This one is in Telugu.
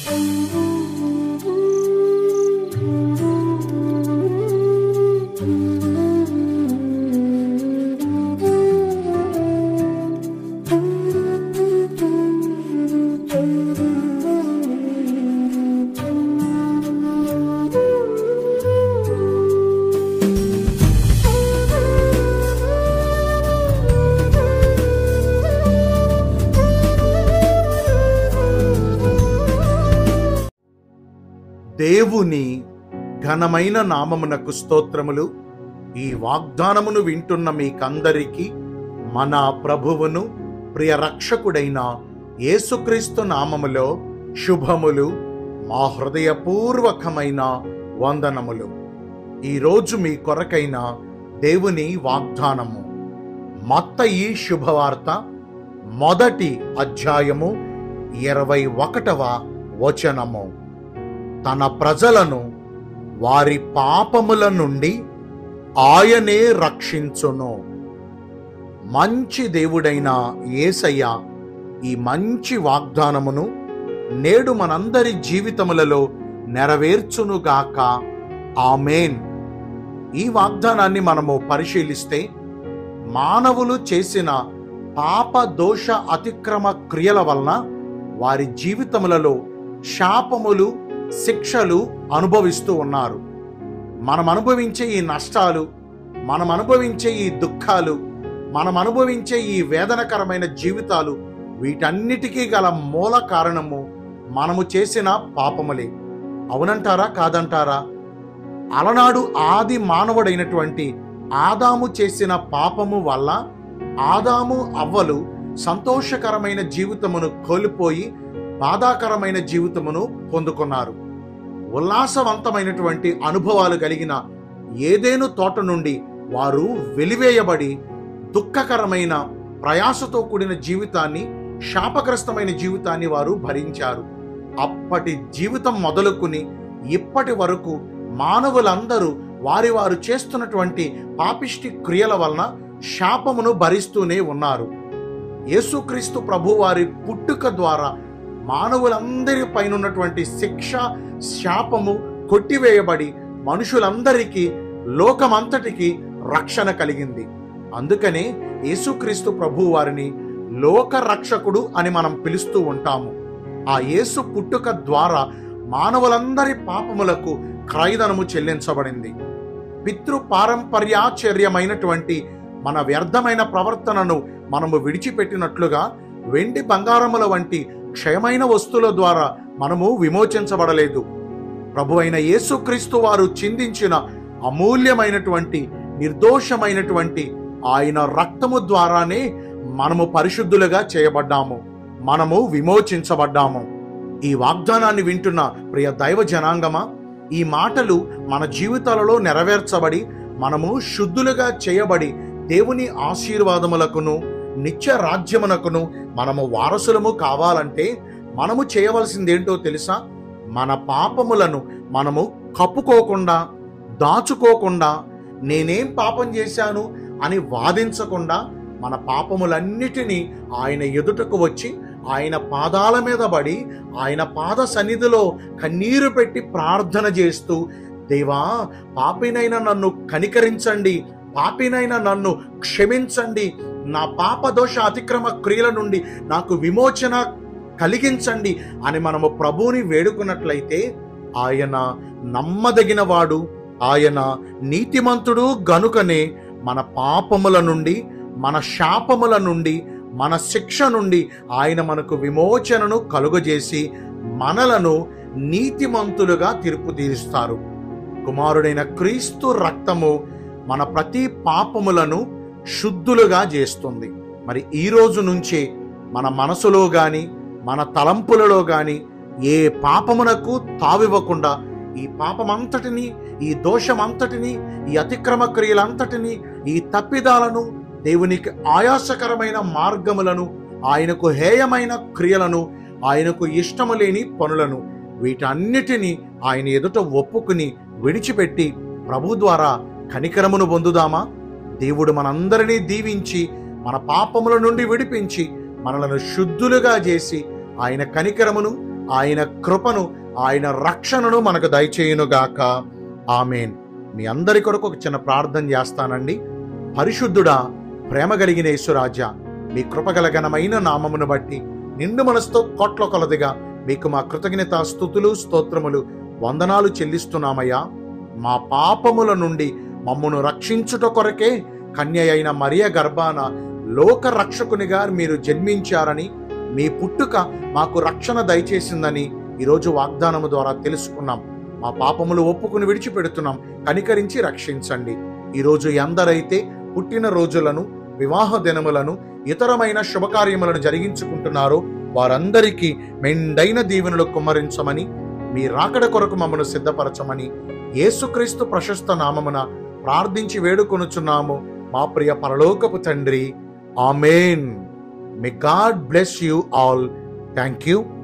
దేవుని ఘనమైన నామమునకు స్తోత్రములు ఈ వాగ్దానమును వింటున్న మీకందరికీ మన ప్రభువును ప్రియ రక్షకుడైన యేసుక్రీస్తు నామములో శుభములు మా హృదయపూర్వకమైన వందనములు ఈరోజు మీ కొరకైన దేవుని వాగ్దానము మత్తయి శుభవార్త మొదటి అధ్యాయము ఇరవై ఒకటవ వచనము తన ప్రజలను వారి పాపముల నుండి ఆయనే రక్షించును మంచి దేవుడైన యేసయ్య ఈ మంచి వాగ్దానమును నేడు మనందరి జీవితములలో నెరవేర్చునుగాక ఆమెన్ ఈ వాగ్దానాన్ని మనము పరిశీలిస్తే మానవులు చేసిన పాప దోష అతిక్రమ క్రియల వలన వారి జీవితములలో శాపములు శిక్షలు అనుభవిస్తూ ఉన్నారు మనం అనుభవించే ఈ నష్టాలు మనం అనుభవించే ఈ దుఃఖాలు మనం అనుభవించే ఈ వేదనకరమైన జీవితాలు వీటన్నిటికీ గల మూల కారణము మనము చేసిన పాపములే అవునంటారా కాదంటారా అలనాడు ఆది మానవుడైనటువంటి ఆదాము చేసిన పాపము వల్ల ఆదాము అవ్వలు సంతోషకరమైన జీవితమును కోల్పోయి బాధాకరమైన జీవితమును పొందుకున్నారు ఉల్లాసవంతమైనటువంటి అనుభవాలు కలిగిన ఏదేను తోట నుండి వారు వెలివేయబడి దుఃఖకరమైన ప్రయాసతో కూడిన జీవితాన్ని శాపగ్రస్తమైన జీవితాన్ని వారు భరించారు అప్పటి జీవితం మొదలుకుని ఇప్పటి వరకు మానవులందరూ వారి వారు చేస్తున్నటువంటి పాపిష్టి క్రియల వలన శాపమును భరిస్తూనే ఉన్నారు యేసుక్రీస్తు ప్రభు వారి పుట్టుక ద్వారా మానవులందరి పైన ఉన్నటువంటి శిక్ష శాపము కొట్టివేయబడి మనుషులందరికీ లోకమంతటికి రక్షణ కలిగింది అందుకనే యేసుక్రీస్తు ప్రభు వారిని లోక రక్షకుడు అని మనం పిలుస్తూ ఉంటాము ఆ యేసు పుట్టుక ద్వారా మానవులందరి పాపములకు క్రయధనము చెల్లించబడింది పితృ పారంపర్యాచర్యమైనటువంటి మన వ్యర్థమైన ప్రవర్తనను మనము విడిచిపెట్టినట్లుగా వెండి బంగారముల వంటి క్షయమైన వస్తువుల ద్వారా మనము విమోచించబడలేదు ప్రభు అయిన యేసుక్రీస్తు వారు చిందించిన అమూల్యమైనటువంటి నిర్దోషమైనటువంటి ఆయన రక్తము ద్వారానే మనము పరిశుద్ధులుగా చేయబడ్డాము మనము విమోచించబడ్డాము ఈ వాగ్దానాన్ని వింటున్న ప్రియ దైవ జనాంగమా ఈ మాటలు మన జీవితాలలో నెరవేర్చబడి మనము శుద్ధులుగా చేయబడి దేవుని ఆశీర్వాదములకును నిత్య రాజ్యమునకును మనము వారసులము కావాలంటే మనము చేయవలసిందేంటో తెలుసా మన పాపములను మనము కప్పుకోకుండా దాచుకోకుండా నేనేం పాపం చేశాను అని వాదించకుండా మన పాపములన్నిటినీ ఆయన ఎదుటకు వచ్చి ఆయన పాదాల మీద పడి ఆయన పాద సన్నిధిలో కన్నీరు పెట్టి ప్రార్థన చేస్తూ దేవా పాపినైన నన్ను కనికరించండి పాపినైన నన్ను క్షమించండి నా పాప దోష అతిక్రమ క్రియల నుండి నాకు విమోచన కలిగించండి అని మనము ప్రభువుని వేడుకున్నట్లయితే ఆయన నమ్మదగిన వాడు ఆయన నీతిమంతుడు గనుకనే మన పాపముల నుండి మన శాపముల నుండి మన శిక్ష నుండి ఆయన మనకు విమోచనను కలుగజేసి మనలను నీతిమంతులుగా తీర్పు తీరుస్తారు కుమారుడైన క్రీస్తు రక్తము మన ప్రతి పాపములను శుద్ధులుగా చేస్తుంది మరి ఈ రోజు నుంచే మన మనసులో గాని మన తలంపులలో గాని ఏ పాపమునకు తావివ్వకుండా ఈ పాపమంతటిని ఈ దోషమంతటిని ఈ అతిక్రమ క్రియలంతటిని ఈ తప్పిదాలను దేవునికి ఆయాసకరమైన మార్గములను ఆయనకు హేయమైన క్రియలను ఆయనకు ఇష్టము లేని పనులను వీటన్నిటినీ ఆయన ఎదుట ఒప్పుకుని విడిచిపెట్టి ప్రభు ద్వారా కనికరమును పొందుదామా దేవుడు మనందరినీ దీవించి మన పాపముల నుండి విడిపించి మనలను శుద్ధులుగా చేసి ఆయన కనికరమును ఆయన కృపను ఆయన రక్షణను మనకు దయచేయునుగాక ఆమెన్ మీ అందరి కొరకు ఒక చిన్న ప్రార్థన చేస్తానండి పరిశుద్ధుడా ప్రేమ కలిగిన యేసురాజా మీ కృపగల ఘనమైన నామమును బట్టి నిండు మనసుతో కోట్ల కొలదిగా మీకు మా కృతజ్ఞత స్థుతులు స్తోత్రములు వందనాలు చెల్లిస్తున్నామయ్యా మా పాపముల నుండి మమ్మను రక్షించుట కొరకే కన్య అయిన మరియ గర్భాన లోక రక్షకునిగా మీరు జన్మించారని మీ పుట్టుక మాకు రక్షణ దయచేసిందని ఈరోజు వాగ్దానము ద్వారా తెలుసుకున్నాం మా పాపములు ఒప్పుకుని విడిచిపెడుతున్నాం కనికరించి రక్షించండి ఈరోజు ఎందరైతే పుట్టిన రోజులను వివాహ దినములను ఇతరమైన శుభకార్యములను జరిగించుకుంటున్నారో వారందరికీ మెండైన దీవెనలు కుమ్మరించమని మీ రాకడ కొరకు మమ్మను సిద్ధపరచమని యేసుక్రీస్తు ప్రశస్త నామమున ప్రార్థించి వేడుకొనుచున్నాము మా ప్రియ పరలోకపు తండ్రి amen may God bless you all thank you